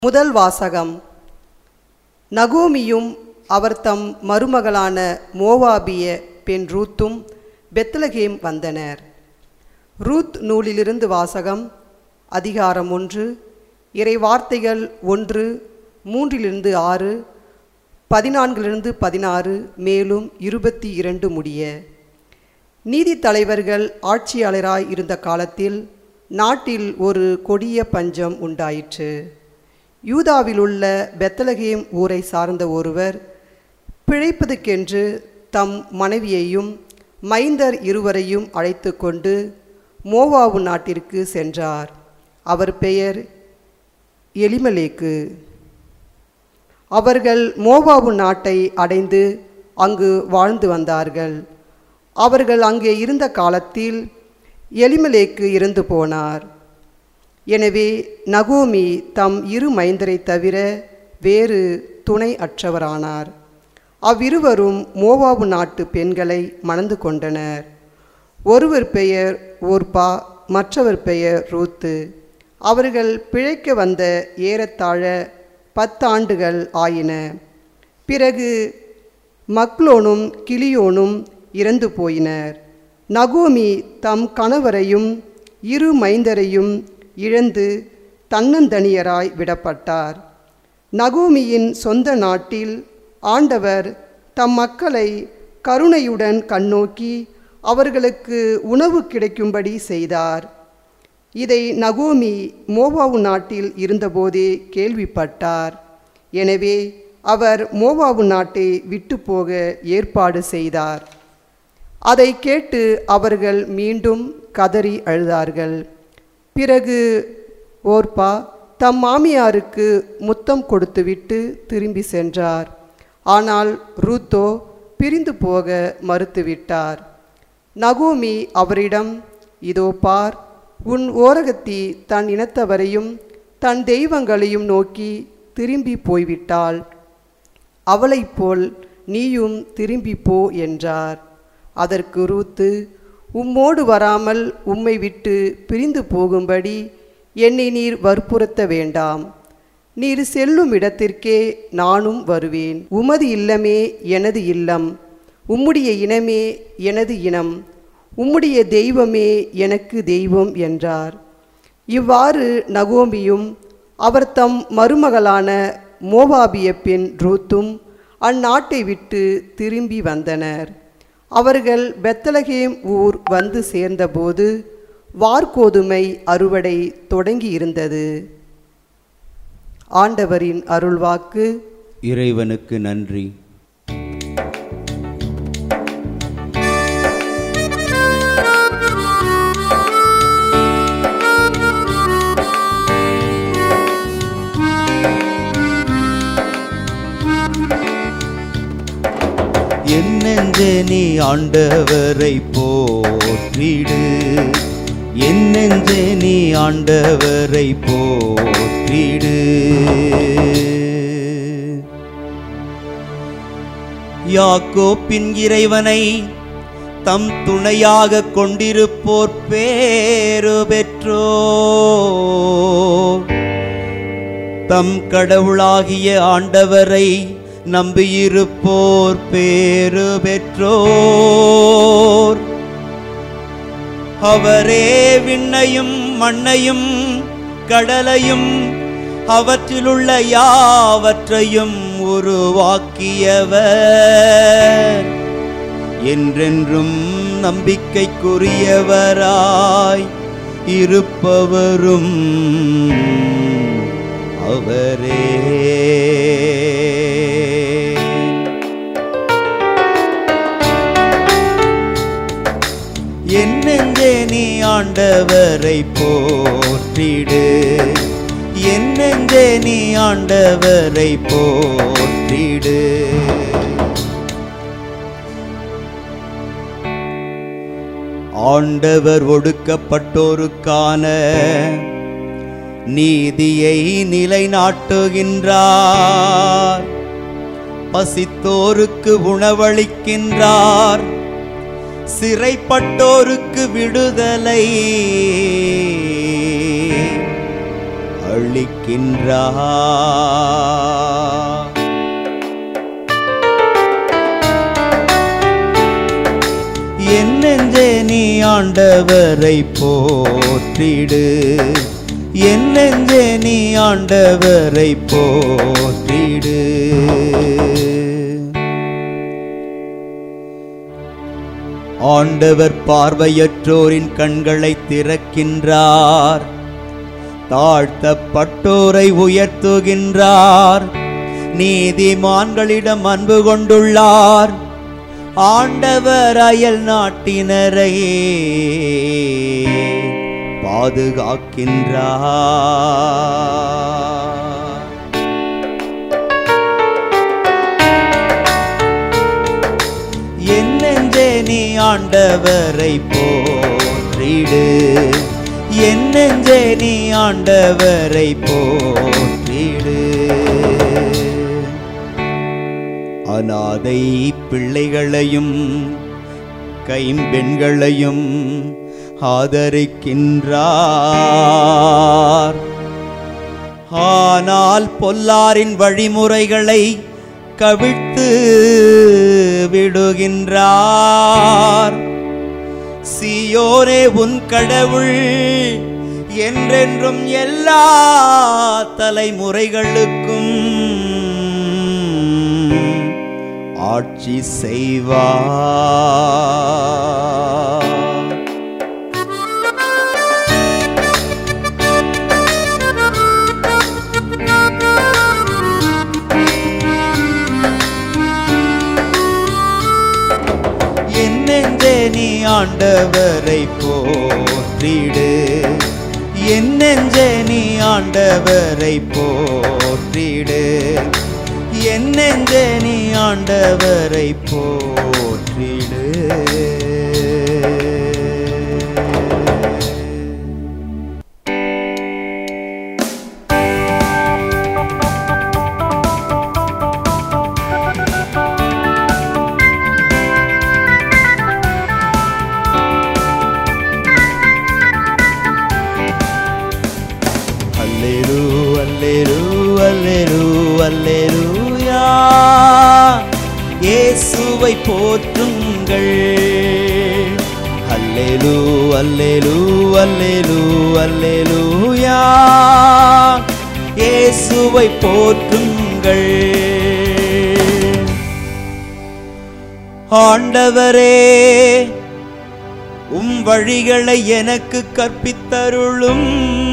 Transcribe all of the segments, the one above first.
முதல் வாசகம் நகோமியும் அவர் தம் மருமகளான மோவாபிய பெண் ரூத்தும் பெத்லகேம் வந்தனர் ரூத் நூலிலிருந்து வாசகம் அதிகாரம் ஒன்று இறை வார்த்தைகள் ஒன்று மூன்றிலிருந்து ஆறு பதினான்கிலிருந்து பதினாறு மேலும் இருபத்தி இரண்டு முடிய நீதி தலைவர்கள் ஆட்சியாளராய் இருந்த காலத்தில் நாட்டில் ஒரு கொடிய பஞ்சம் உண்டாயிற்று யூதாவிலுள்ள பெத்தலகேம் ஊரை சார்ந்த ஒருவர் பிழைப்பதற்கென்று தம் மனைவியையும் மைந்தர் இருவரையும் அழைத்து கொண்டு மோவாவு நாட்டிற்கு சென்றார் அவர் பெயர் எலிமலேக்கு அவர்கள் மோவாவு நாட்டை அடைந்து அங்கு வாழ்ந்து வந்தார்கள் அவர்கள் அங்கே இருந்த காலத்தில் எலிமலேக்கு இறந்து போனார் எனவே நகோமி தம் இரு மைந்தரை தவிர வேறு துணை அற்றவரானார் அவ்விருவரும் மோவாவு நாட்டு பெண்களை மணந்து கொண்டனர் ஒருவர் பெயர் ஓர்பா மற்றவர் பெயர் ரூத்து அவர்கள் பிழைக்க வந்த ஏறத்தாழ பத்தாண்டுகள் ஆயின பிறகு மக்லோனும் கிளியோனும் இறந்து போயினர் நகோமி தம் கணவரையும் இரு மைந்தரையும் இழந்து தன்னந்தனியராய் விடப்பட்டார் நகோமியின் சொந்த நாட்டில் ஆண்டவர் தம் மக்களை கருணையுடன் கண்ணோக்கி அவர்களுக்கு உணவு கிடைக்கும்படி செய்தார் இதை நகோமி மோவாவு நாட்டில் இருந்தபோதே கேள்விப்பட்டார் எனவே அவர் மோவாவு நாட்டை விட்டு போக ஏற்பாடு செய்தார் அதை கேட்டு அவர்கள் மீண்டும் கதறி அழுதார்கள் பிறகு ஓர்பா தம் மாமியாருக்கு முத்தம் கொடுத்துவிட்டு திரும்பி சென்றார் ஆனால் ரூத்தோ பிரிந்து போக மறுத்துவிட்டார் நகோமி அவரிடம் இதோ பார் உன் ஓரகத்தி தன் இனத்தவரையும் தன் தெய்வங்களையும் நோக்கி திரும்பி போய்விட்டாள் அவளைப் போல் நீயும் திரும்பி போ என்றார் அதற்கு ரூத்து உம்மோடு வராமல் உம்மை விட்டு பிரிந்து போகும்படி என்னை நீர் வற்புறுத்த வேண்டாம் நீர் செல்லும் இடத்திற்கே நானும் வருவேன் உமது இல்லமே எனது இல்லம் உம்முடைய இனமே எனது இனம் உம்முடைய தெய்வமே எனக்கு தெய்வம் என்றார் இவ்வாறு நகோமியும் அவர் தம் மருமகளான மோவாபிய பெண் ரூத்தும் அந்நாட்டை விட்டு திரும்பி வந்தனர் அவர்கள் பெத்தலகேம் ஊர் வந்து சேர்ந்தபோது வார்கோதுமை அறுவடை தொடங்கி இருந்தது ஆண்டவரின் அருள்வாக்கு இறைவனுக்கு நன்றி என்னெஞ்சே நீ ஆண்டவரை போற்றிடு என்னெஞ்சே நீ ஆண்டவரை போற்றிடு யாக்கோப்பின் இறைவனை தம் துணையாக கொண்டிருப்போர் பேரு பெற்றோர் தம் கடவுளாகிய ஆண்டவரை நம்பியிருப்போர் பேரு பெற்றோர் அவரே விண்ணையும் மண்ணையும் கடலையும் அவற்றிலுள்ள யாவற்றையும் உருவாக்கியவர் என்றென்றும் நம்பிக்கைக்குரியவராய் இருப்பவரும் அவரே என்னெஞ்சே நீ ஆண்டவரை போற்றிடு என்னெஞ்சே நீ ஆண்டவரை போற்றிடு ஆண்டவர் ஒடுக்கப்பட்டோருக்கான நீதியை நிலைநாட்டுகின்றார் பசித்தோருக்கு உணவளிக்கின்றார் சிறைப்பட்டோருக்கு விடுதலை அளிக்கின்றார் என் நெஞ்சே நீ ஆண்டவரை போற்றிடு என் நெஞ்சே நீ ஆண்டவரை போற்றிடு ஆண்டவர் பார்வையற்றோரின் கண்களை திறக்கின்றார் தாழ்த்தப்பட்டோரை உயர்த்துகின்றார் நீதிமான்களிடம் அன்பு கொண்டுள்ளார் ஆண்டவர் அயல் நாட்டினரை பாதுகாக்கின்றார் என் நெஞ்சே நீ ஆண்டவரை போற்றிடு என் நெஞ்சே நீ ஆண்டவரை போற்றிடு அனாதை பிள்ளைகளையும் கைம்பெண்களையும் ஆதரிக்கின்றார் ஆனால் பொல்லாரின் வழிமுறைகளை கவிழ்த்து விடுகின்றார் சியோனே உன் கடவுள் என்றென்றும் எல்லா தலைமுறைகளுக்கும் ஆட்சி செய்வார் என் நெஞ்சே நீ ஆண்டவரை போற்றிடு என் நெஞ்சே நீ ஆண்டவரை போற்றிடு என் நெஞ்சே நீ ஆண்டவரை போற்றிடு அல்லேலு அல்லேலு அல்லேலு அல்லேலூயா இயேசுவை போற்றுங்கள் அல்லேலு அல்லேலு அல்லேலு அல்லேலூயா இயேசுவை போற்றுங்கள் ஆண்டவரே உம் வழிகளை எனக்கு கற்பித்தருளும்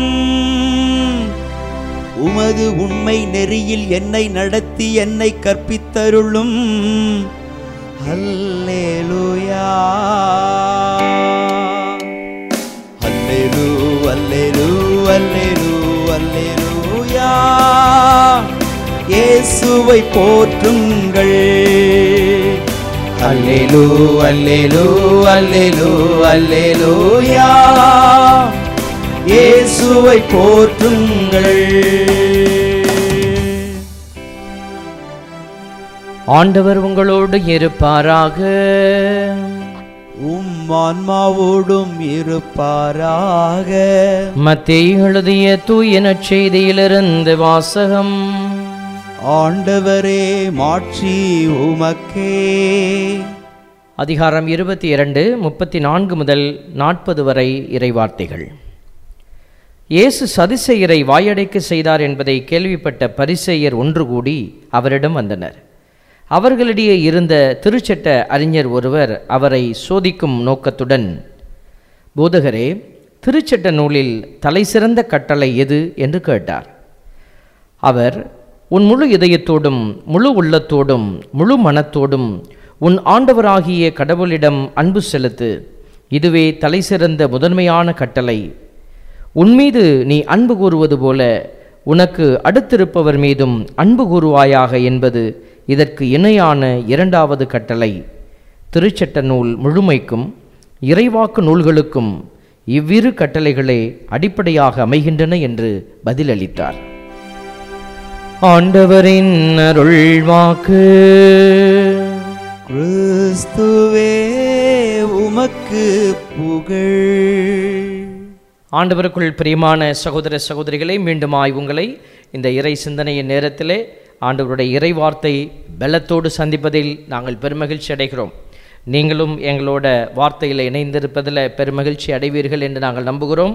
உமது உண்மை நெறியில் என்னை நடத்தி என்னை கற்பித்தருளும் அல்லேலூயா அல்லேலு அல்லேலு அல்லேலு அல்லேலூயா இயேசுவை போற்றுங்கள் அல்லேலு அல்லேலு அல்லேலு அல்லேலூயா இயேசுவை போற்றுங்கள் ஆண்டவர் உங்களோடு இருப்பாராக உம் ஆன்மாவோடும் இருப்பாராக மத்தேயு எழுதிய தூய நற்செய்தியிலிருந்து வாசகம் ஆண்டவரே மாட்சி உமக்கே அதிகாரம் இருபத்தி இரண்டு முப்பத்தி நான்கு முதல் நாற்பது வரை இறைவார்த்தைகள் இயேசு சதிசெயரை வாயடைக்க செய்தார் என்பதை கேள்விப்பட்ட பரிசேயர் ஒன்று கூடி அவரிடம் வந்தனர் அவர்களிடையே இருந்த திருச்சட்ட அறிஞர் ஒருவர் அவரை சோதிக்கும் நோக்கத்துடன் போதகரே திருச்சட்ட நூலில் தலைசிறந்த கட்டளை எது என்று கேட்டார் அவர் உன் முழு இதயத்தோடும் முழு உள்ளத்தோடும் முழு மனத்தோடும் உன் ஆண்டவராகிய கடவுளிடம் அன்பு செலுத்து இதுவே தலைசிறந்த முதன்மையான கட்டளை உன்மீது நீ அன்பு கூறுவது போல உனக்கு அடுத்திருப்பவர் மீதும் அன்பு கூறுவாயாக என்பது இதற்கு இணையான இரண்டாவது கட்டளை திருச்சட்ட நூல் முழுமைக்கும் இறைவாக்கு நூல்களுக்கும் இவ்விரு கட்டளைகளே அடிப்படையாக அமைகின்றன என்று பதிலளித்தார் ஆண்டவரின் அருள்வாக்கு கிறிஸ்துவே உமக்கு புகழ் ஆண்டவருக்குள் பிரியமான சகோதர சகோதரிகளை மீண்டுமாய் உங்களை இந்த இறை சிந்தனையின் நேரத்திலே ஆண்டவருடைய இறை வார்த்தை பலத்தோடு சந்திப்பதில் நாங்கள் பெருமகிழ்ச்சி அடைகிறோம் நீங்களும் எங்களோட வார்த்தையில் இணைந்திருப்பதில் பெருமகிழ்ச்சி அடைவீர்கள் என்று நாங்கள் நம்புகிறோம்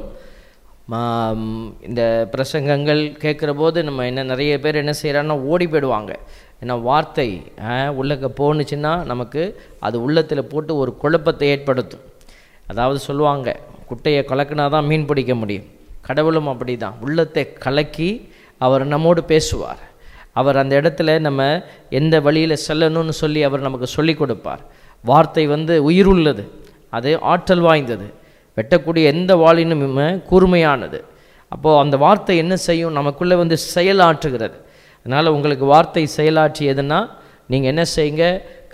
மாம், இந்த பிரசங்கங்கள் கேட்குற போது நம்ம என்ன நிறைய பேர் என்ன செய்கிறாங்கன்னா ஓடி போயிடுவாங்க ஏன்னா வார்த்தை உள்ளக்க போணுச்சுன்னா நமக்கு அது உள்ளத்தில் போட்டு ஒரு குழப்பத்தை ஏற்படுத்தும் அதாவது சொல்லுவாங்க குட்டையை கலக்குனா தான் மீன் பிடிக்க முடியும் கடவுளும் அப்படி தான் உள்ளத்தை கலக்கி அவர் நம்மோடு பேசுவார் அவர் அந்த இடத்துல நம்ம எந்த வழியில் செல்லணும்னு சொல்லி அவர் நமக்கு சொல்லிக் கொடுப்பார் வார்த்தை வந்து உயிருள்ளது அது ஆற்றல் வாய்ந்தது வெட்டக்கூடிய எந்த வாளினும் கூர்மையானது அப்போது அந்த வார்த்தை என்ன செய்யும் நமக்குள்ளே வந்து செயலாற்றுகிறது அதனால் உங்களுக்கு வார்த்தை செயலாற்றியதுன்னா நீங்கள் என்ன செய்யுங்க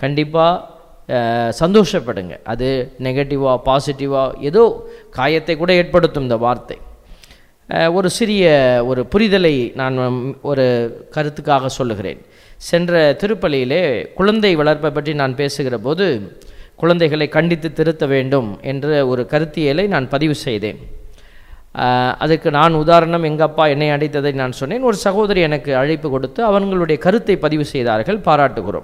கண்டிப்பாக சந்தோஷப்படுங்க அது நெகட்டிவாக பாசிட்டிவாக ஏதோ காயத்தை கூட ஏற்படுத்தும் இந்த வார்த்தை அஹ், ஒரு சிறிய ஒரு புரிதலை நான் ம், ஒரு கருத்துக்காக சொல்லுகிறேன் சென்ற திருப்பலியிலே குழந்தை வளர்ப்பை பற்றி நான் பேசுகிற போது குழந்தைகளை கண்டித்து திருத்த வேண்டும் என்ற ஒரு கருத்தியலை நான் பதிவு செய்தேன் அஹ், அதுக்கு நான் உதாரணம் எங்கள் அப்பா என்னை அடைத்ததை நான் சொன்னேன் ஒரு சகோதரி எனக்கு அழைப்பு கொடுத்து அவங்களுடைய கருத்தை பதிவு செய்தார்கள் பாராட்டுகிறோம்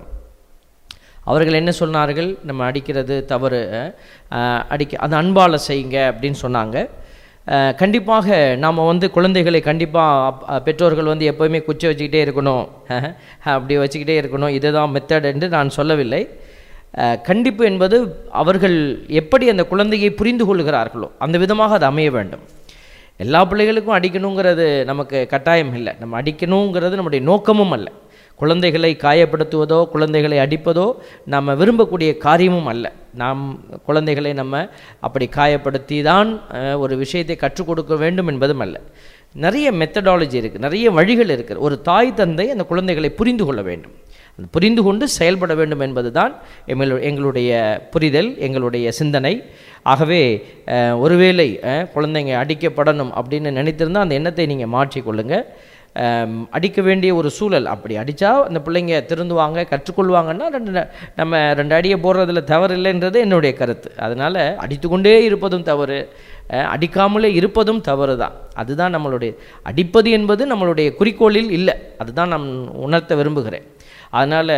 அவர்கள் என்ன சொன்னார்கள் நம்ம அடிக்கிறது தவறு அஹ், அடிக்க அது அன்பால் செய்யுங்க அப்படின்னு சொன்னாங்க அஹ், கண்டிப்பாக நாம் வந்து குழந்தைகளை கண்டிப்பாக பெற்றோர்கள் வந்து எப்போவுமே குச்சி வச்சுக்கிட்டே இருக்கணும் அப்படி வச்சுக்கிட்டே இருக்கணும் இதுதான் மெத்தட் என்று நான் சொல்லவில்லை அஹ், கண்டிப்பு என்பது அவர்கள் எப்படி அந்த குழந்தையை புரிந்து கொள்கிறார்களோ அந்த விதமாக அது அமைய வேண்டும் எல்லா பிள்ளைகளுக்கும் அடிக்கணுங்கிறது நமக்கு கட்டாயம் இல்லை நம்ம அடிக்கணுங்கிறது நம்முடைய நோக்கமும் அல்ல குழந்தைகளை காயப்படுத்துவதோ குழந்தைகளை அடிப்பதோ நம்ம விரும்பக்கூடிய காரியமும் அல்ல நாம் குழந்தைகளை நம்ம அப்படி காயப்படுத்தி தான் அஹ், ஒரு விஷயத்தை கற்றுக் கொடுக்க வேண்டும் என்பதும் அல்ல நிறைய மெத்தடாலஜி இருக்குது நிறைய வழிகள் இருக்குது ஒரு தாய் தந்தை அந்த குழந்தைகளை புரிந்து கொள்ள வேண்டும் அந்த புரிந்து கொண்டு செயல்பட வேண்டும் என்பது தான் எங்களு எங்களுடைய புரிதல் எங்களுடைய சிந்தனை ஆகவே அஹ், ஒருவேளை அஹ், குழந்தைங்க அடிக்கப்படணும் அப்படின்னு நினைத்திருந்தால் அந்த எண்ணத்தை நீங்கள் மாற்றிக்கொள்ளுங்கள் அம், அடிக்க வேண்டிய ஒரு சூழல் அப்படி அடித்தா அந்த பிள்ளைங்க திருந்துவாங்க கற்றுக்கொள்வாங்கன்னா ரெண்டு ந- நம்ம ரெண்டு அடியை போடுறதுல தவறு இல்லைன்றது என்னுடைய கருத்து அதனால் அடித்துக்கொண்டே இருப்பதும் தவறு அஹ், அடிக்காமலே இருப்பதும் தவறு தான் அதுதான் நம்மளுடைய அடிப்பது என்பது நம்மளுடைய குறிக்கோளில் இல்லை அதுதான் நான் உணர்த்த விரும்புகிறேன் அதனால்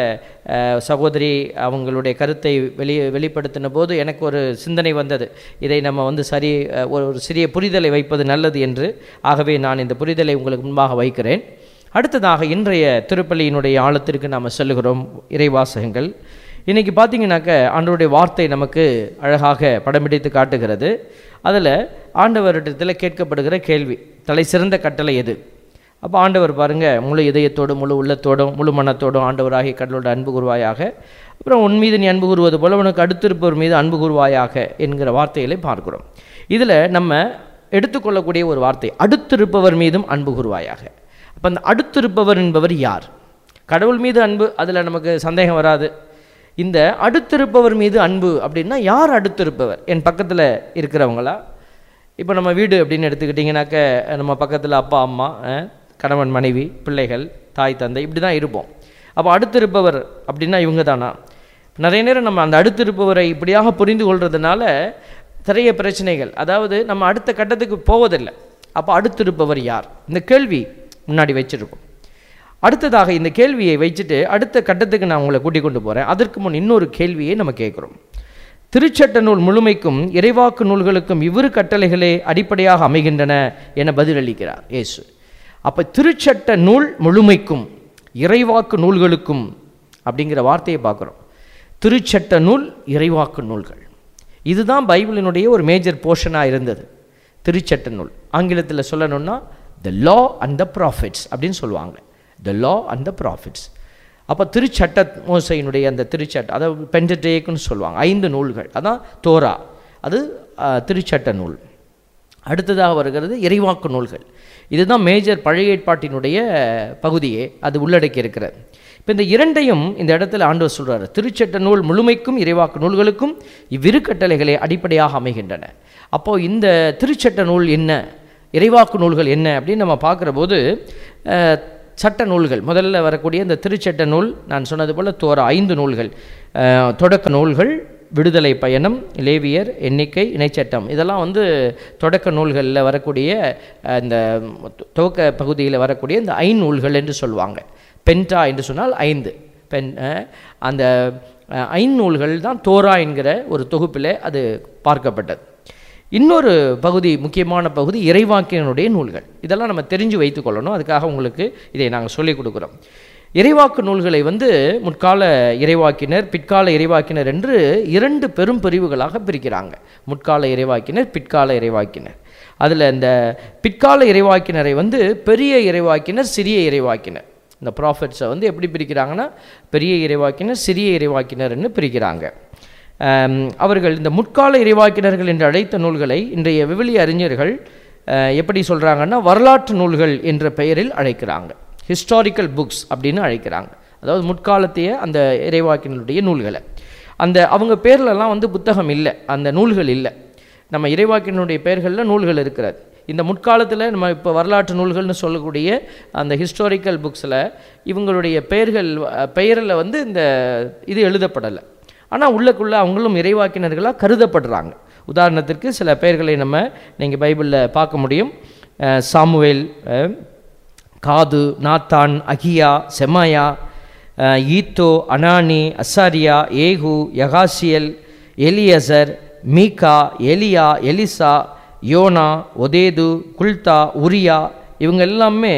சகோதரி அவங்களுடைய கருத்தை வெளி வெளிப்படுத்தின போது எனக்கு ஒரு சிந்தனை வந்தது இதை நம்ம வந்து சரி அஹ், ஒரு ஒரு சிறிய புரிதலை வைப்பது நல்லது என்று ஆகவே நான் இந்த புரிதலை உங்களுக்கு முன்பாக வைக்கிறேன் அடுத்ததாக இன்றைய திருப்பலியினுடைய ஆழத்திற்கு நாம் செல்லுகிறோம் இறைவாசகங்கள் இன்றைக்கி பார்த்தீங்கன்னாக்க ஆண்டவருடைய வார்த்தை நமக்கு அழகாக படம்பிடித்து காட்டுகிறது அதில் ஆண்டவரிடத்தில் கேட்கப்படுகிற கேள்வி தலை சிறந்த கட்டளை எது அப்போ ஆண்டவர் பாருங்க முழு இதயத்தோடும் முழு உள்ளத்தோடும் முழு மனத்தோடும் ஆண்டவராகிய கடவுளோட அன்பு கூறுவாயாக அப்புறம் உன் மீது நீ அன்பு கூறுவது போல உனக்கு அடுத்திருப்பவர் மீது அன்பு கூறுவாயாக என்கிற வார்த்தைகளை பார்க்கிறோம் இதில் நம்ம எடுத்துக்கொள்ளக்கூடிய ஒரு வார்த்தை அடுத்திருப்பவர் மீதும் அன்பு கூறுவாயாக அப்போ அந்த அடுத்திருப்பவர் என்பவர் யார் கடவுள் மீது அன்பு அதில் நமக்கு சந்தேகம் வராது இந்த அடுத்திருப்பவர் மீது அன்பு அப்படின்னா யார் அடுத்திருப்பவர் என் பக்கத்தில் இருக்கிறவங்களா இப்போ நம்ம வீடு அப்படின்னு எடுத்துக்கிட்டிங்கனாக்க நம்ம பக்கத்தில் அப்பா அம்மா அஹ், கணவன் மனைவி பிள்ளைகள் தாய் தந்தை இப்படி தான் இருப்போம் அப்போ அடுத்திருப்பவர் அப்படின்னா இவங்க தானா நிறைய நேரம் நம்ம அந்த அடுத்திருப்பவரை இப்படியாக புரிந்து கொள்றதுனால நிறைய பிரச்சனைகள் அதாவது நம்ம அடுத்த கட்டத்துக்கு போவதில்லை அப்போ அடுத்திருப்பவர் யார் இந்த கேள்வி முன்னாடி வச்சிருக்கோம் அடுத்ததாக இந்த கேள்வியை வச்சுட்டு அடுத்த கட்டத்துக்கு நான் உங்களை கூட்டிக் கொண்டு போகிறேன் அதற்கு முன் இன்னொரு கேள்வியை நம்ம கேட்குறோம் திருச்சட்ட நூல் முழுமைக்கும் இறைவாக்கு நூல்களுக்கும் இவ்விரு கட்டளைகளே அடிப்படையாக அமைகின்றன என பதிலளிக்கிறார் இயேசு அப்போ திருச்சட்ட நூல் முழுமைக்கும் இறைவாக்கு நூல்களுக்கும் அப்படிங்கிற வார்த்தையை பார்க்குறோம் திருச்சட்ட நூல் இறைவாக்கு நூல்கள் இதுதான் பைபிளினுடைய ஒரு மேஜர் போர்ஷனாக இருந்தது திருச்சட்ட நூல் ஆங்கிலத்தில் சொல்லணும்னா த லா அண்ட் த ப்ராஃபிட்ஸ் அப்படின்னு சொல்லுவாங்க த லா அண்ட் த ப்ராஃபிட்ஸ் அப்போ திருச்சட்ட மோசையினுடைய அந்த திருச்சட்ட அதாவது பென்டேக்குன்னு சொல்லுவாங்க ஐந்து நூல்கள் அதான் தோரா அது ஆஹ், திருச்சட்ட நூல் அடுத்ததாக வருகிறது இறைவாக்கு நூல்கள் இதுதான் மேஜர் பழைய ஏற்பாட்டினுடைய பகுதியே அது உள்ளடக்கி இருக்கிறது இப்போ இந்த இரண்டையும் இந்த இடத்துல ஆண்டவர் சொல்றாரு திருச்சட்ட நூல் முழுமைக்கும் இறைவாக்கு நூல்களுக்கும் இவ்விரு கட்டளைகளே அடிப்படையாக அமைகின்றன அப்போது இந்த திருச்சட்ட நூல் என்ன இறைவாக்கு நூல்கள் என்ன அப்படின்னு நம்ம பார்க்குற போது அஹ், சட்ட நூல்கள் முதல்ல வரக்கூடிய இந்த திருச்சட்ட நூல் நான் சொன்னது போல் தோற ஐந்து நூல்கள் அஹ், தொடக்க நூல்கள் விடுதலை பயணம் லேவியர் எண்ணிக்கை இணைச்சட்டம் இதெல்லாம் வந்து தொடக்க நூல்களில் வரக்கூடிய அஹ், இந்த துவக்க பகுதியில் வரக்கூடிய இந்த ஐநூல்கள் என்று சொல்லுவாங்க பென்டா என்று சொன்னால் ஐந்து பென் அஹ், அந்த அஹ், ஐநூல்கள் தான் தோரா என்கிற ஒரு தொகுப்பில் அது பார்க்கப்பட்டது இன்னொரு பகுதி முக்கியமான பகுதி இறைவாக்கியனுடைய நூல்கள் இதெல்லாம் நம்ம தெரிஞ்சு வைத்துக்கொள்ளணும் அதுக்காக உங்களுக்கு இதை நாங்கள் சொல்லிக் கொடுக்குறோம் இறைவாக்கு நூல்களை வந்து முற்கால இறைவாக்கினர் பிற்கால இறைவாக்கினர் என்று இரண்டு பெரும் பிரிவுகளாக பிரிக்கிறாங்க முற்கால இறைவாக்கினர் பிற்கால இறைவாக்கினர் அதில் இந்த பிற்கால இறைவாக்கினரை வந்து பெரிய இறைவாக்கினர் சிறிய இறைவாக்கினர் இந்த ப்ராஃபிட்ஸை வந்து எப்படி பிரிக்கிறாங்கன்னா பெரிய இறைவாக்கினர் சிறிய இறைவாக்கினர்னு பிரிக்கிறாங்க ஆம், அவர்கள் இந்த முற்கால இறைவாக்கினர்கள் என்று அழைத்த நூல்களை இன்றைய விவிலிய அறிஞர்கள் அஹ், எப்படி சொல்கிறாங்கன்னா வரலாற்று நூல்கள் என்ற பெயரில் அழைக்கிறாங்க ஹிஸ்டாரிக்கல் புக்ஸ் அப்படின்னு அழைக்கிறாங்க அதாவது முற்காலத்தைய அந்த இறைவாக்கினருடைய நூல்களை அந்த அவங்க பேர்லலாம் வந்து புத்தகம் இல்லை அந்த நூல்கள் இல்லை நம்ம இறைவாக்கினுடைய பெயர்களில் நூல்கள் இருக்கிறது இந்த முற்காலத்தில் நம்ம இப்போ வரலாற்று நூல்கள்னு சொல்லக்கூடிய அந்த ஹிஸ்டாரிக்கல் புக்ஸில் இவங்களுடைய பெயர்கள் அஹ், பெயரில் வந்து இந்த இது எழுதப்படலை ஆனால் உள்ளக்குள்ளே அவங்களும் இறைவாக்கினர்களாக கருதப்படுறாங்க உதாரணத்திற்கு சில பெயர்களை நம்ம நீங்கள் பைபிளில் பார்க்க முடியும் அஹ், சாமுவேல் அஹ், காது நாத்தான் அகியா செமாயா அஹ், ஈத்தோ அனானி அசாரியா ஏகு யகாசியல் எலியசர் மீகா எலியா எலிசா யோனா ஒதேது குல்தா உரியா இவங்க எல்லாமே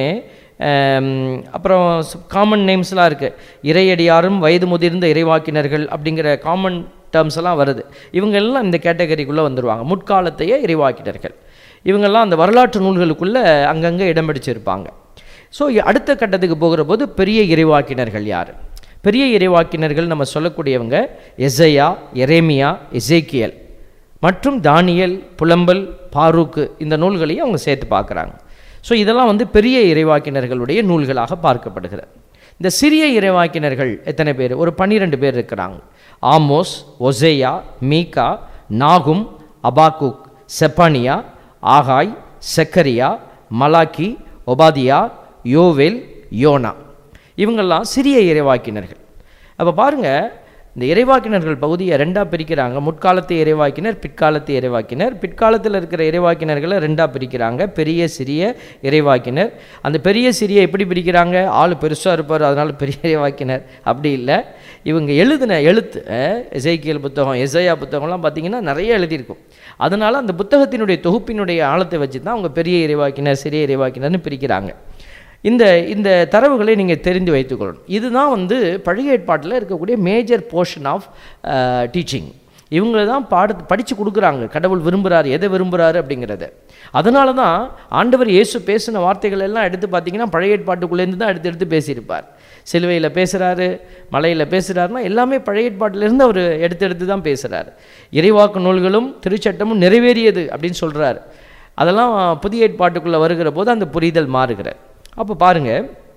ஆம், அப்புறம் காமன் நேம்ஸ்லாம் இருக்குது இறையடியாரும் வயது முதிர்ந்த இறைவாக்கினர்கள் அப்படிங்கிற காமன் டேர்ம்ஸ் எல்லாம் வருது இவங்க எல்லாம் இந்த கேட்டகரிக்குள்ளே வந்துடுவாங்க முற்காலத்தைய இறைவாக்கினர்கள் இவங்கெல்லாம் அந்த வரலாற்று நூல்களுக்குள்ளே அங்கங்கே இடம் பிடிச்சிருப்பாங்க ஸோ அடுத்த கட்டத்துக்கு போகிற போது பெரிய இறைவாக்கினர்கள் யார் பெரிய இறைவாக்கினர்கள் நம்ம சொல்லக்கூடியவங்க எசையா எரேமியா எசேக்கியல் மற்றும் தானியல் புலம்பல் பாரூக்கு இந்த நூல்களையும் அவங்க சேர்த்து பார்க்குறாங்க ஸோ இதெல்லாம் வந்து பெரிய இறைவாக்கினர்களுடைய நூல்களாக பார்க்கப்படுகிறது இந்த சிறிய இறைவாக்கினர்கள் எத்தனை பேர் ஒரு பன்னிரெண்டு பேர் இருக்கிறாங்க ஆமோஸ் ஒசேயா மீகா நாகும் அபாக்குக் செப்பானியா ஆகாய் செக்கரியா மலாக்கி ஒபாதியா யோவேல் யோனா இவங்கெல்லாம் சிறிய இறைவாக்கினர்கள் அப்போ பாருங்கள் இந்த இறைவாக்கினர்கள் பகுதியை ரெண்டாக பிரிக்கிறாங்க முற்காலத்து இறைவாக்கினர் பிற்காலத்து இறைவாக்கினர் பிற்காலத்தில் இருக்கிற இறைவாக்கினர்களை ரெண்டாக பிரிக்கிறாங்க பெரிய சிறிய இறைவாக்கினர் அந்த பெரிய சிறிய எப்படி பிரிக்கிறாங்க ஆள் பெருசாக இருப்பார் அதனால் பெரிய இறைவாக்கினர் அப்படி இல்லை இவங்க எழுதின எழுத்து அஹ், எசேக்கியேல் புத்தகம் எசையா புத்தகம்லாம் பார்த்தீங்கன்னா நிறைய எழுதியிருக்கும் அதனால் அந்த புத்தகத்தினுடைய தொகுப்பினுடைய ஆழத்தை வச்சு தான் அவங்க பெரிய இறைவாக்கினர் சிறிய இறைவாக்கினர்னு பிரிக்கிறாங்க இந்த இந்த தரவுகளை நீங்கள் தெரிந்து வைத்துக்கொள்ளணும் இதுதான் வந்து பழைய ஏற்பாட்டில் இருக்கக்கூடிய மேஜர் போர்ஷன் ஆஃப் டீச்சிங் இவங்க தான் பாட படித்து கொடுக்குறாங்க கடவுள் விரும்புகிறாரு எதை விரும்புகிறாரு அப்படிங்கிறத அதனால தான் ஆண்டவர் இயேசு பேசின வார்த்தைகள் எல்லாம் எடுத்து பார்த்தீங்கன்னா பழைய ஏற்பாட்டுக்குள்ளேருந்து தான் எடுத்து எடுத்து பேசியிருப்பார் சிலுவையில் பேசுகிறாரு மலையில் பேசுகிறாருன்னா எல்லாமே பழைய ஏற்பாட்டிலேருந்து அவர் எடுத்து எடுத்து தான் பேசுகிறாரு இறைவாக்கு நூல்களும் திருச்சட்டமும் நிறைவேறியது அப்படின்னு சொல்கிறாரு அதெல்லாம் புதிய ஏற்பாட்டுக்குள்ளே வருகிற போது அந்த புரிதல் மாறுகிறார் அப்போ பாருங்க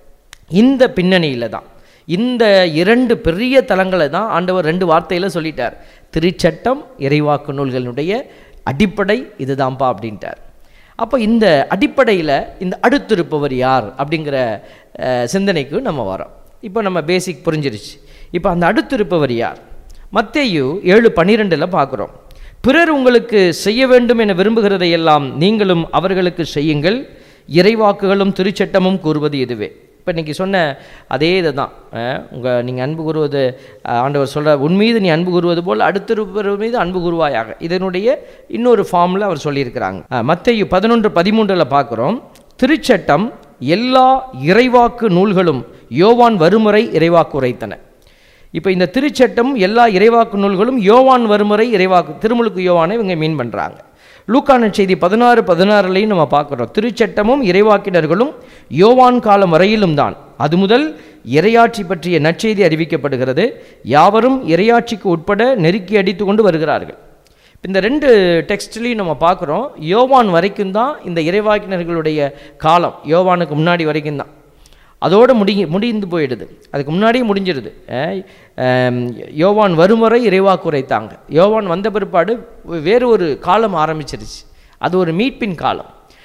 இந்த பின்னணியில் தான் இந்த இரண்டு பெரிய தலங்களை தான் ஆண்டவர் ரெண்டு வார்த்தையில் சொல்லிட்டார் திருச்சட்டம் இறைவாக்கு நூல்களினுடைய அடிப்படை இதுதான்ப்பா அப்படின்ட்டார் அப்போ இந்த அடிப்படையில் இந்த அடுத்திருப்பவர் யார் அப்படிங்கிற அஹ், சிந்தனைக்கு நம்ம வரோம் இப்போ நம்ம பேசிக் புரிஞ்சிருச்சு இப்போ அந்த அடுத்திருப்பவர் யார் மத்தேயு ஏழு பன்னிரெண்டில் பார்க்குறோம் பிறர் உங்களுக்கு செய்ய வேண்டும் என விரும்புகிறதையெல்லாம் நீங்களும் அவர்களுக்கு செய்யுங்கள் இறைவாக்குகளும் திருச்சட்டமும் கூறுவது இதுவே இப்போ இன்றைக்கி சொன்ன அதே இதை தான் உங்கள் நீங்கள் அன்பு கூறுவது அஹ், ஆண்டவர் சொல்கிற உன் மீது நீ அன்பு கூறுவது போல் அடுத்திருப்பவர் மீது அன்பு கூறுவாயாக இதனுடைய இன்னொரு ஃபார்மில் அவர் சொல்லியிருக்கிறாங்க அஹ், மத்தேயு பதினொன்று பதிமூன்றில் பார்க்குறோம் திருச்சட்டம் எல்லா இறைவாக்கு நூல்களும் யோவான் வருமுறை இறைவாக்கு உரைத்தன இப்போ இந்த திருச்சட்டம் எல்லா இறைவாக்கு நூல்களும் யோவான் வருமுறை இறைவாக்கு திருமுழுக்கு யோவானை இவங்க மீன் பண்ணுறாங்க லூக்கான செய்தி பதினாறு பதினாறுலையும் நம்ம பார்க்குறோம் திருச்சட்டமும் இறைவாக்கினர்களும் யோவான் காலம் வரையிலும் தான் அது முதல் இறையாட்சி பற்றிய நற்செய்தி அறிவிக்கப்படுகிறது யாவரும் இறையாட்சிக்கு உட்பட நெருக்கி அடித்து கொண்டு வருகிறார்கள் இந்த ரெண்டு டெக்ஸ்ட்லையும் நம்ம பார்க்குறோம் யோவான் வரைக்கும் தான் இந்த இறைவாக்கினர்களுடைய காலம் யோவானுக்கு முன்னாடி வரைக்கும் தான் அதோடு முடி முடிந்து போயிடுது அதுக்கு முன்னாடியே முடிஞ்சிடுது அஹ், ஆம், யோவான் வருமுறை இறைவாக்கு உரைத்தாங்க யோவான் வந்த பிற்பாடு வேறு ஒரு காலம் ஆரம்பிச்சிருச்சு அது ஒரு மீட்பின் காலம்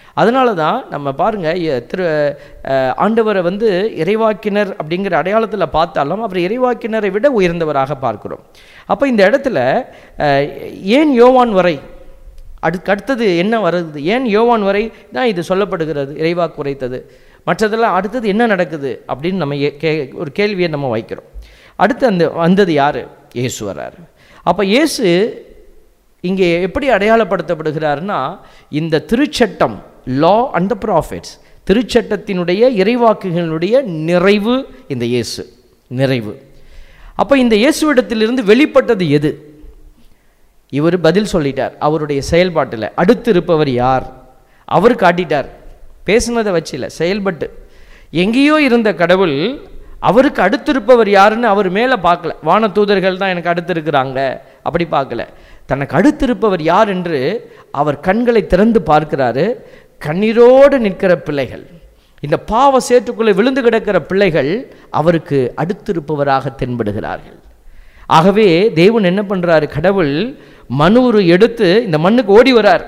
அதனால தான் நம்ம பாருங்கள் திரு அஹ், ஆண்டவரை வந்து இறைவாக்கினர் அப்படிங்கிற அடையாளத்தில் பார்த்தாலும் அவர் இறைவாக்கினரை விட உயர்ந்தவராக பார்க்கிறோம் அப்போ இந்த இடத்துல அஹ், ஏன் யோவான் வரை அதுக்கு அடுத்தது என்ன வருது ஏன் யோவான் வரை தான் இது சொல்லப்படுகிறது இறைவாக்கு உரைத்தது மற்றதெல்லாம் அடுத்தது என்ன நடக்குது அப்படின்னு நம்ம ஏ- கே ஒரு கேள்வியை நம்ம வைக்கிறோம் அடுத்து அந்த வந்தது யார் இயேசு வராரு அப்போ இயேசு இங்கே எப்படி அடையாளப்படுத்தப்படுகிறாருன்னா இந்த திருச்சட்டம் லா அண்ட் த ப்ராஃபிட்ஸ் திருச்சட்டத்தினுடைய இறைவாக்குகளுடைய நிறைவு இந்த இயேசு நிறைவு அப்போ இந்த இயேசுவிடத்திலிருந்து வெளிப்பட்டது எது இவர் பதில் சொல்லிட்டார் அவருடைய செயல்பாட்டில் அடுத்து இருப்பவர் யார் அவர் காட்டிட்டார் பேசுனதை வச்சில்ல செயல்பட்டு எங்கேயோ இருந்த கடவுள் அவருக்கு அடுத்திருப்பவர் யாருன்னு அவர் மேலே பார்க்கல வான தூதர்கள் தான் எனக்கு அடுத்து இருக்கிறாங்க அப்படி பார்க்கல தனக்கு அடுத்திருப்பவர் யார் என்று அவர் கண்களை திறந்து பார்க்கிறாரு கண்ணீரோடு நிற்கிற பிள்ளைகள் இந்த பாவ சேற்றுக்குள்ளே விழுந்து கிடக்கிற பிள்ளைகள் அவருக்கு அடுத்திருப்பவராக தென்படுகிறார்கள் ஆகவே தேவன் என்ன பண்றாரு கடவுள் மனுரு எடுத்து இந்த மண்ணுக்கு ஓடி வரார்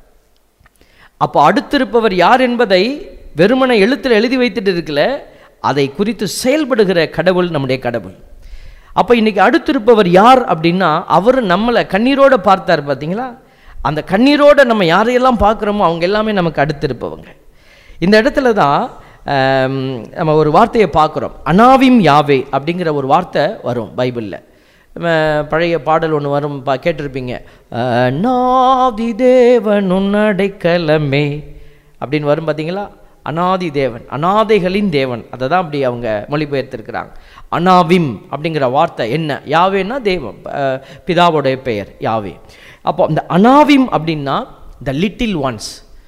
அப்போ அடுத்திருப்பவர் யார் என்பதை வெறுமனை எழுத்தில் எழுதி வைத்துட்டு இருக்கல அதை குறித்து செயல்படுகிற கடவுள் நம்முடைய கடவுள் அப்போ இன்னைக்கு அடுத்திருப்பவர் யார் அப்படின்னா அவர் நம்மளை கண்ணீரோட பார்த்தார் பார்த்தீங்களா அந்த கண்ணீரோட நம்ம யாரையெல்லாம் பார்க்குறோமோ அவங்க எல்லாமே நமக்கு அடுத்திருப்பவங்க இந்த இடத்துல தான் ஆம், நம்ம ஒரு வார்த்தையை பார்க்குறோம் அனாவிம் யாவே அப்படிங்கிற ஒரு வார்த்தை வரும் பைபிளில் நம்ம பழைய பாடல் ஒன்று வரும் பா கேட்டிருப்பீங்க அநாதி தேவன் உன்னடைக்கலமே அப்படின்னு வரும் பார்த்தீங்களா அனாதி தேவன் அனாதைகளின் தேவன் அதை தான் அப்படி அவங்க மொழிபெயர்த்திருக்கிறாங்க அனாவிம் அப்படிங்கிற வார்த்தை என்ன யாவேன்னா தெய்வம் அஹ், பிதாவுடைய பெயர் யாவே அப்போ இந்த அனாவிம் அப்படின்னா த லிட்டில் ஒன்ஸ்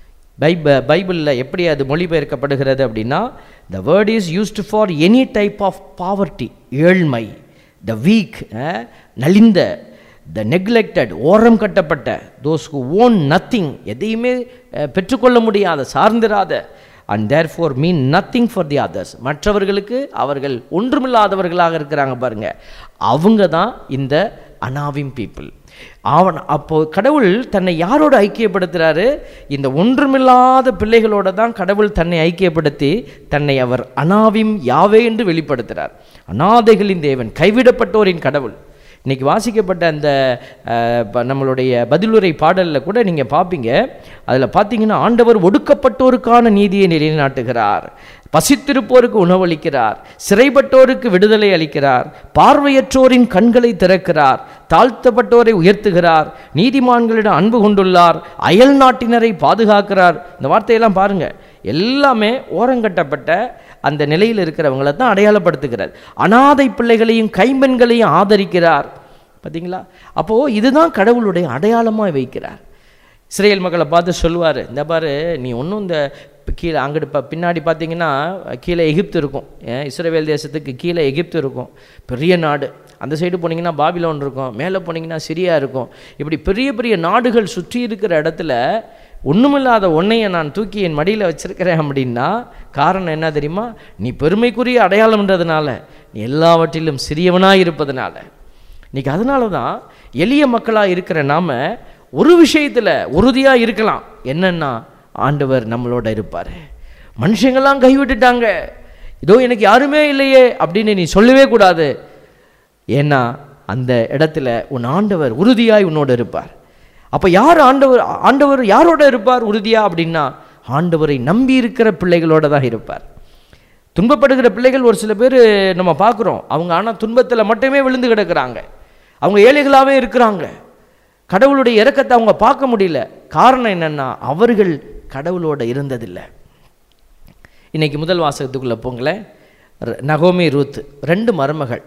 பைப பைபிளில் எப்படி அது மொழிபெயர்க்கப்படுகிறது அப்படின்னா the word is used for any type of poverty ஏழ்மை த வீக் நலிந்த த நெக்லெக்டட் ஓரம் கட்டப்பட்ட தோஸ் who ஓன் நத்திங் எதையுமே அஹ், பெற்றுக்கொள்ள முடியாத சார்ந்திராத and therefore mean nothing for the others மற்றவர்களுக்கு அவர்கள் ஒன்றுமில்லாதவர்களாக இருக்கிறாங்க பாருங்க அவங்க தான் இந்த அனாவிம் பீப்புள் அவன் அப்போ கடவுள் தன்னை யாரோட ஐக்கியப்படுத்துறாரு இந்த ஒன்றுமில்லாத பிள்ளைகளோட தான் கடவுள் தன்னை ஐக்கியப்படுத்தி தன்னை அவர் அனாவிம் யாவே என்று வெளிப்படுத்துகிறார் அனாதைகளின் தேவன் கைவிடப்பட்டோரின் கடவுள் இன்னைக்கு வாசிக்கப்பட்ட அந்த அஹ், ப- நம்மளுடைய பதிலுரை பாடலில் கூட நீங்கள் பார்ப்பீங்க அதில் பார்த்தீங்கன்னா ஆண்டவர் ஒடுக்கப்பட்டோருக்கான நீதியை நிலைநாட்டுகிறார் பசித்திருப்போருக்கு உணவளிக்கிறார் சிறைப்பட்டோருக்கு விடுதலை அளிக்கிறார் பார்வையற்றோரின் கண்களை திறக்கிறார் தாழ்த்தப்பட்டோரை உயர்த்துகிறார் நீதிமான்களிடம் அன்பு கொண்டுள்ளார் அயல் நாட்டினரை பாதுகாக்கிறார் இந்த வார்த்தையெல்லாம் பாருங்க எல்லாமே ஓரங்கட்டப்பட்ட அந்த நிலையில் இருக்கிறவங்களை தான் அடையாளப்படுத்துகிறார் அனாதை பிள்ளைகளையும் கைம்பெண்களையும் ஆதரிக்கிறார் பார்த்தீங்களா அப்போது இதுதான் கடவுளுடைய அடையாளமாக வைக்கிறார் இஸ்ரேல் மக்களை பார்த்து சொல்லுவார் இந்த பாரு நீ ஒன்றும் இந்த கீழே அங்கிட்டு ப பின்னாடி பார்த்தீங்கன்னா கீழே எகிப்து இருக்கும் ஏன் இஸ்ரேல் தேசத்துக்கு கீழே எகிப்து இருக்கும் பெரிய நாடு அந்த சைடு போனீங்கன்னா பாபிலோன் இருக்கும் மேலே போனீங்கன்னா சிரியா இருக்கும் இப்படி பெரிய பெரிய நாடுகள் சுற்றி இருக்கிற இடத்துல ஒன்றுமில்லாத ஒன்றையை நான் தூக்கி என் மடியில் வச்சிருக்கிறேன் அப்படின்னா காரணம் என்ன தெரியுமா நீ பெருமைக்குரிய அடையாளம்ன்றதுனால நீ எல்லாவற்றிலும் சிறியவனாக இருப்பதனால இன்னைக்கு அதனால தான் எளிய மக்களாக இருக்கிற நாம ஒரு விஷயத்தில் உறுதியாக இருக்கலாம் என்னன்னா ஆண்டவர் நம்மளோட இருப்பார் மனுஷங்கள்லாம் கைவிட்டுட்டாங்க இதோ எனக்கு யாருமே இல்லையே அப்படின்னு நீ சொல்லவே கூடாது ஏன்னா அந்த இடத்துல உன் ஆண்டவர் உறுதியாய் உன்னோட இருப்பார் அப்போ யார் ஆண்டவர் ஆண்டவர் யாரோட இருப்பார் உறுதியா அப்படின்னா ஆண்டவரை நம்பி இருக்கிற பிள்ளைகளோட தான் இருப்பார் துன்பப்படுகிற பிள்ளைகள் ஒரு சில பேர் நம்ம பார்க்குறோம் அவங்க ஆனால் துன்பத்தில் மட்டுமே விழுந்து கிடக்குறாங்க அவங்க ஏழைகளாகவே இருக்கிறாங்க கடவுளுடைய இறக்கத்தை அவங்க பார்க்க முடியல காரணம் என்னன்னா அவர்கள் கடவுளோட இருந்ததில்லை இன்னைக்கு முதல் வாசகத்துக்குள்ளே போங்களேன் ர- நகோமி ரூத் ரெண்டு மருமகள்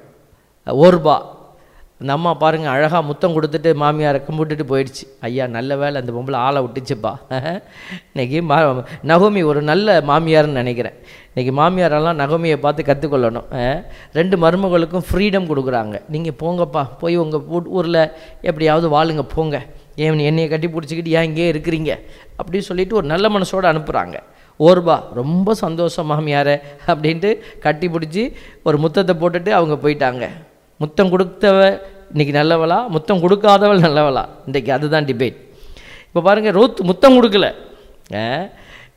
ஓர்பா அந்த அம்மா பாருங்கள் அழகாக முத்தம் கொடுத்துட்டு மாமியாரை கும்பிட்டுட்டு போயிடுச்சு ஐயா நல்ல வேளை அந்த பொம்பளை ஆளை விட்டுச்சுப்பா இன்னைக்கு மா நகோமி ஒரு நல்ல மாமியார்னு நினைக்கிறேன் இன்னைக்கு மாமியாரெல்லாம் நகோமியை பார்த்து கற்றுக்கொள்ளணும் ரெண்டு மருமகளுக்கும் ஃப்ரீடம் கொடுக்குறாங்க நீங்கள் போங்கப்பா போய் உங்கள் ஊரில் எப்படியாவது வாழுங்க போங்க ஏன் என்னையை கட்டி பிடிச்சிக்கிட்டு ஏன் இங்கேயே இருக்கிறீங்க அப்படின்னு சொல்லிட்டு ஒரு நல்ல மனசோடு அனுப்புகிறாங்க ஓர்பா ரொம்ப சந்தோஷம் மாமியாரே அப்படின்ட்டு கட்டி பிடிச்சி ஒரு முத்தத்தை போட்டுட்டு அவங்க போயிட்டாங்க முத்தம் கொடுத்தவ இன்னைக்கு நல்லவளா முத்தம் கொடுக்காதவள் நல்லவளா இன்றைக்கி அதுதான் டிபேட் இப்போ பாருங்கள் ரோத் முத்தம் கொடுக்கல அஹ்,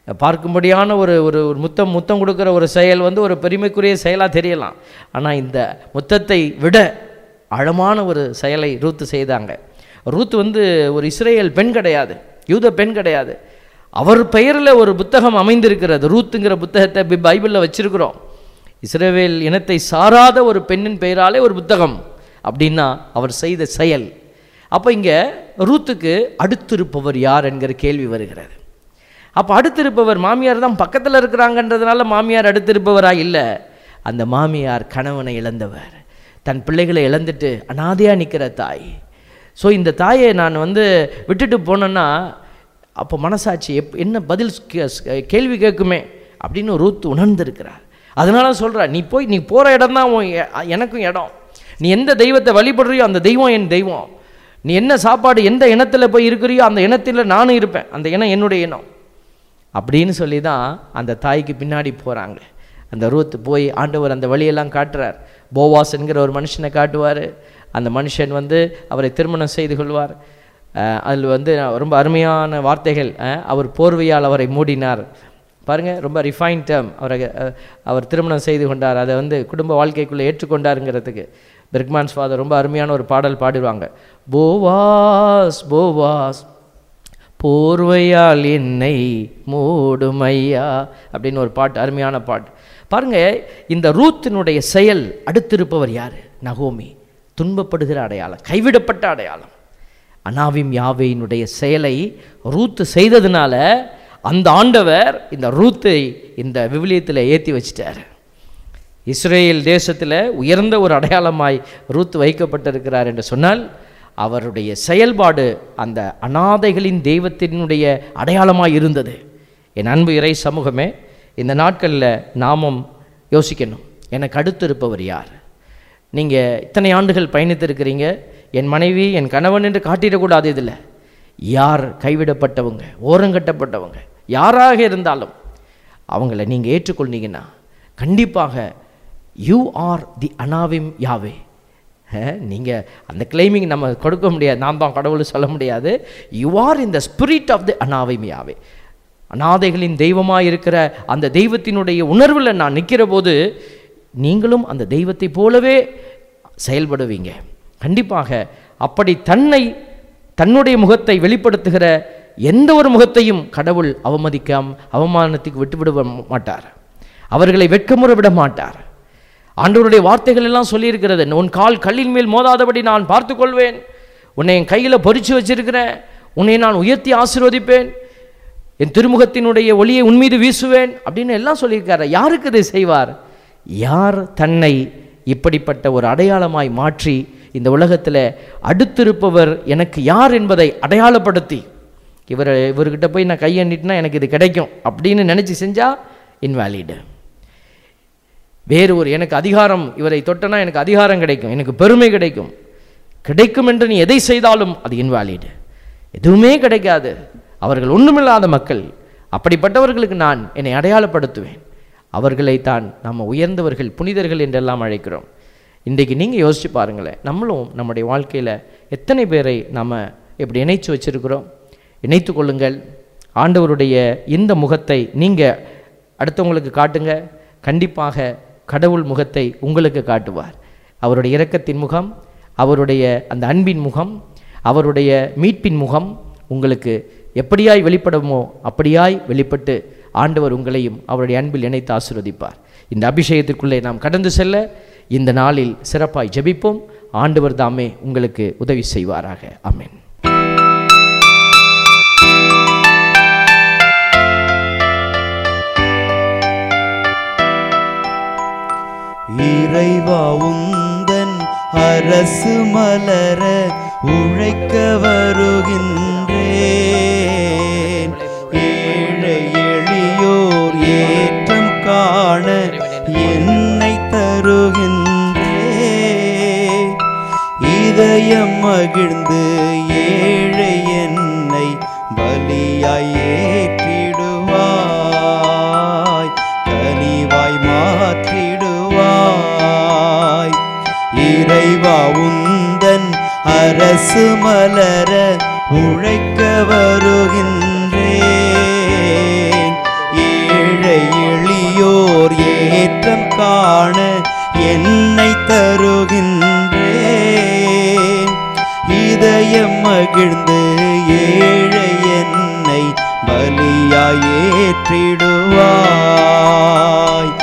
பார்க்கும்படியான ஒரு ஒரு ஒரு முத்தம் முத்தம் கொடுக்குற ஒரு செயல் வந்து ஒரு பெருமைக்குரிய செயலாக தெரியலாம் ஆனால் இந்த முத்தத்தை விட ஆழமான ஒரு செயலை ரூத்து செய்தாங்க ரூத் வந்து ஒரு இஸ்ரேல் பெண் கிடையாது யூத பெண் கிடையாது அவர் பெயரில் ஒரு புத்தகம் அமைந்திருக்கிறது ரூத்துங்கிற புத்தகத்தை பி- பைபிளில் வச்சிருக்கிறோம் இஸ்ரவேல் இனத்தை சாராத ஒரு பெண்ணின் பெயராலே ஒரு புத்தகம் அப்படின்னா அவர் செய்த செயல் அப்போ இங்கே ரூத்துக்கு அடுத்திருப்பவர் யார் என்கிற கேள்வி வருகிறது அப்போ அடுத்திருப்பவர் மாமியார் தான் பக்கத்தில் இருக்கிறாங்கன்றதுனால மாமியார் அடுத்திருப்பவராக இல்லை அந்த மாமியார் கணவனை இழந்தவர் தன் பிள்ளைகளை இழந்துட்டு அனாதையாக நிற்கிற தாய் ஸோ இந்த தாயை நான் வந்து விட்டுட்டு போனேன்னா அப்போ மனசாட்சி எப் என்ன பதில் கே- கேள்வி கேட்குமே அப்படின்னு ரூத் உணர்ந்திருக்கிறார் அதனால சொல்கிறா நீ போய் நீ போகிற இடம் தான் எனக்கும் இடம் நீ எந்த தெய்வத்தை வழிபடுறியோ அந்த தெய்வம் என் தெய்வம் நீ என்ன சாப்பாடு எந்த இனத்தில் போய் இருக்கிறியோ அந்த இனத்தில் நானும் இருப்பேன் அந்த இனம் என்னுடைய இனம் அப்படின்னு சொல்லி தான் அந்த தாய்க்கு பின்னாடி போகிறாங்க அந்த ரூத் போய் ஆண்டவர் அந்த வழியெல்லாம் காட்டுறார் போவாஸ் என்கிற ஒரு மனுஷனை காட்டுவார் அந்த மனுஷன் வந்து அவரை திருமணம் செய்து கொள்வார் அதில் வந்து ரொம்ப அருமையான வார்த்தைகள் அஹ், அவர் போர்வையால் அவரை மூடினார் பாருங்கள் ரொம்ப ரிஃபைன் டேர்ம் அவரை அஹ், அவர் திருமணம் செய்து கொண்டார் அதை வந்து குடும்ப வாழ்க்கைக்குள்ளே ஏற்றுக்கொண்டாருங்கிறதுக்கு பெர்க்மான்ஸ் ஃபாதர் ரொம்ப அருமையான ஒரு பாடல் பாடுவாங்க போவாஸ் போவாஸ் போர்வையால் என்னை மூடுமையா அப்படின்னு ஒரு பாட்டு அருமையான பாட்டு பாருங்க இந்த ரூத்தினுடைய செயல் அடுத்திருப்பவர் யார் நகோமி துன்பப்படுகிற அடையாளம் கைவிடப்பட்ட அடையாளம் அனாவிம் யாவையினுடைய செயலை ரூத்து செய்ததுனால அந்த ஆண்டவர் இந்த ரூத்தை இந்த விவிலியத்தில் ஏற்றி வச்சிட்டார் இஸ்ரேல் தேசத்தில் உயர்ந்த ஒரு அடையாளமாய் ரூத் வைக்கப்பட்டிருக்கிறார் என்று சொன்னால் அவருடைய செயல்பாடு அந்த அனாதைகளின் தெய்வத்தினுடைய அடையாளமாய் இருந்தது என் அன்பு இறை சமூகமே இந்த நாட்களில் நாமும் யோசிக்கணும் எனக்கு அடுத்து இருப்பவர் யார் நீங்கள் இத்தனை ஆண்டுகள் பயணித்திருக்கிறீங்க என் மனைவி என் கணவன் என்று காட்டிடக்கூடாது இதில் யார் கைவிடப்பட்டவங்க ஓரங்கட்டப்பட்டவங்க யாராக இருந்தாலும் அவங்கள நீங்கள் ஏற்றுக்கொண்டீங்கன்னா கண்டிப்பாக யூ ஆர் தி அனாவிம் யாவே நீங்கள் அந்த கிளைமிங் நம்ம கொடுக்க முடியாது நாம் தான் கடவுள் சொல்ல முடியாது you are in the spirit of the அனாவிம் யாவே அனாதைகளின் தெய்வமாக இருக்கிற அந்த தெய்வத்தினுடைய உணர்வில் நான் நிற்கிற போது நீங்களும் அந்த தெய்வத்தை போலவே செயல்படுவீங்க கண்டிப்பாக அப்படி தன்னை தன்னுடைய முகத்தை வெளிப்படுத்துகிற எந்த ஒரு முகத்தையும் கடவுள் அவமதிக்காம் அவமானத்துக்கு விட்டுவிட மாட்டார் அவர்களை வெட்கமுற விட மாட்டார் ஆண்டவருடைய வார்த்தைகள் எல்லாம் சொல்லியிருக்கிறது உன் கால் கல்லின் மேல் மோதாதபடி நான் பார்த்துக்கொள்வேன் உன்னை என் கையில் பொறிச்சு வச்சிருக்கிறேன் உன்னை நான் உயர்த்தி ஆசீர்வதிப்பேன் என் திருமுகத்தினுடைய ஒளியை உன் மீது வீசுவேன் அப்படின்னு எல்லாம் சொல்லியிருக்காரு யாருக்கு இதை செய்வார் யார் தன்னை இப்படிப்பட்ட ஒரு அடையாளமாய் மாற்றி இந்த உலகத்தில் அடுத்திருப்பவர் எனக்கு யார் என்பதை அடையாளப்படுத்தி இவர் இவர்கிட்ட போய் நான் கையெண்ணிட்டுனா எனக்கு இது கிடைக்கும் அப்படின்னு நினச்சி செஞ்சால் இன்வாலிடு வேறு ஒரு எனக்கு அதிகாரம் இவரை தொட்டனா எனக்கு அதிகாரம் கிடைக்கும் எனக்கு பெருமை கிடைக்கும் கிடைக்கும் என்று நீ எதை செய்தாலும் அது இன்வாலிடு எதுவுமே கிடைக்காது அவர்கள் ஒன்றுமில்லாத மக்கள் அப்படிப்பட்டவர்களுக்கு நான் என்னை அடையாளப்படுத்துவேன் அவர்களை தான் நம்ம உயர்ந்தவர்கள் புனிதர்கள் என்றெல்லாம் அழைக்கிறோம் இன்றைக்கு நீங்கள் யோசிச்சு பாருங்களேன் நம்மளும் நம்முடைய வாழ்க்கையில் எத்தனை பேரை நம்ம இப்படி இணைச்சு வச்சிருக்கிறோம் இணைத்து கொள்ளுங்கள் ஆண்டவருடைய இந்த முகத்தை நீங்கள் அடுத்தவங்களுக்கு காட்டுங்க கண்டிப்பாக கடவுள் முகத்தை உங்களுக்கு காட்டுவார் அவருடைய இரக்கத்தின் முகம் அவருடைய அந்த அன்பின் முகம் அவருடைய மீட்பின் முகம் உங்களுக்கு எப்படியாய் வெளிப்படுமோ அப்படியாய் வெளிப்பட்டு ஆண்டவர் உங்களையும் அவருடைய அன்பில் இணைத்து ஆசீர்வதிப்பார் இந்த அபிஷேகத்திற்குள்ளே நாம் கடந்து செல்ல இந்த நாளில் சிறப்பாய் ஜெபிப்போம் ஆண்டவர் தாமே உங்களுக்கு உதவி செய்வாராக ஆமென் இறைவா உந்தன் அரசு மலர உழைக்க வருகின்றேன் ஏழை எளியோர் ஏற்றம் காண என்னை தருகின்றேன் இதயம் மகிழ்ந்து ஏழை என்னை பலியாய் ஏற்றிடுவாய் கனிவாய் மாற்றிடுவாய் இறைவா உந்தன் அரசு மலர உழைக்க வருகின்றேன் காண என்னை தருகின்றேன் இதயம் மகிழ்ந்து ஏழை என்னை பலியாய் ஏற்றிடுவாய்